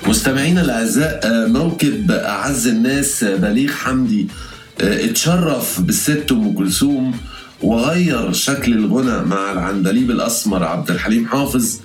مستمعينا الاعزاء آه، موكب اعز الناس آه، بليغ حمدي آه، اتشرف بالست ام كلثوم وغير شكل الغنى مع العندليب الاسمر عبد الحليم حافظ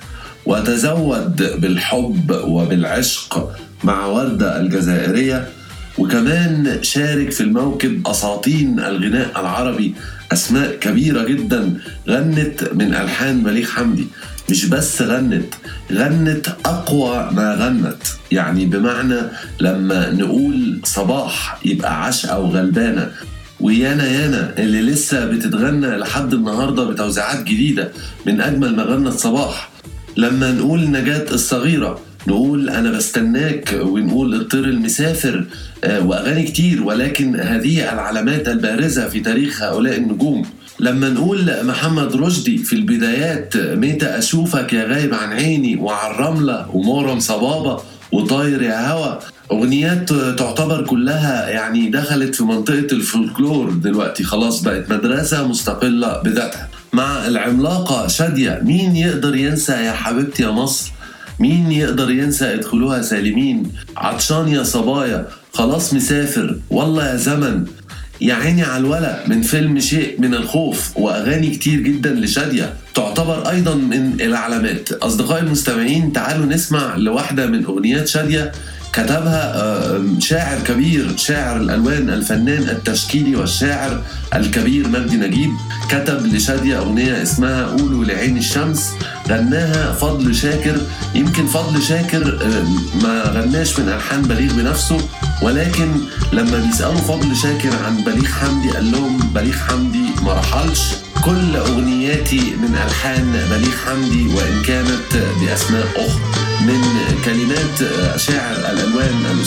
وتزود بالحب وبالعشق مع ورده الجزائريه وكمان شارك في الموكب اساطين الغناء العربي اسماء كبيره جدا غنت من الحان بليغ حمدي مش بس غنت غنت اقوى ما غنت يعني بمعنى لما نقول صباح يبقى عشقه وغلبانه ويانا يانا اللي لسه بتتغنى لحد النهارده بتوزيعات جديده من اجمل ما غنت صباح لما نقول نجاة الصغيرة نقول أنا بستناك ونقول الطير المسافر آه، وأغاني كتير ولكن هذه العلامات البارزة في تاريخ هؤلاء النجوم لما نقول محمد رشدي في البدايات متى أشوفك يا غايب عن عيني وعلى الرملة ومورم صبابة وطاير يا هوا أغنيات تعتبر كلها يعني دخلت في منطقة الفولكلور دلوقتي خلاص بقت مدرسة مستقلة بذاتها مع العملاقة شادية مين يقدر ينسى يا حبيبتي يا مصر مين يقدر ينسى ادخلوها سالمين عطشان يا صبايا خلاص مسافر والله يا زمن يا عيني على الولا من فيلم شيء من الخوف واغاني كتير جدا لشاديه تعتبر ايضا من العلامات اصدقائي المستمعين تعالوا نسمع لواحده من اغنيات شاديه كتبها آه، شاعر كبير شاعر الالوان الفنان التشكيلي والشاعر الكبير مجدي نجيب كتب لشاديه اغنيه اسمها قولوا لعين الشمس غناها فضل شاكر يمكن فضل شاكر آه، ما غناش من الحان بليغ بنفسه ولكن لما بيسالوا فضل شاكر عن بليغ حمدي قال لهم بليغ حمدي ما رحلش كل اغنياتي من الحان بليغ حمدي وان كانت باسماء اخرى من كلمات شاعر الالوان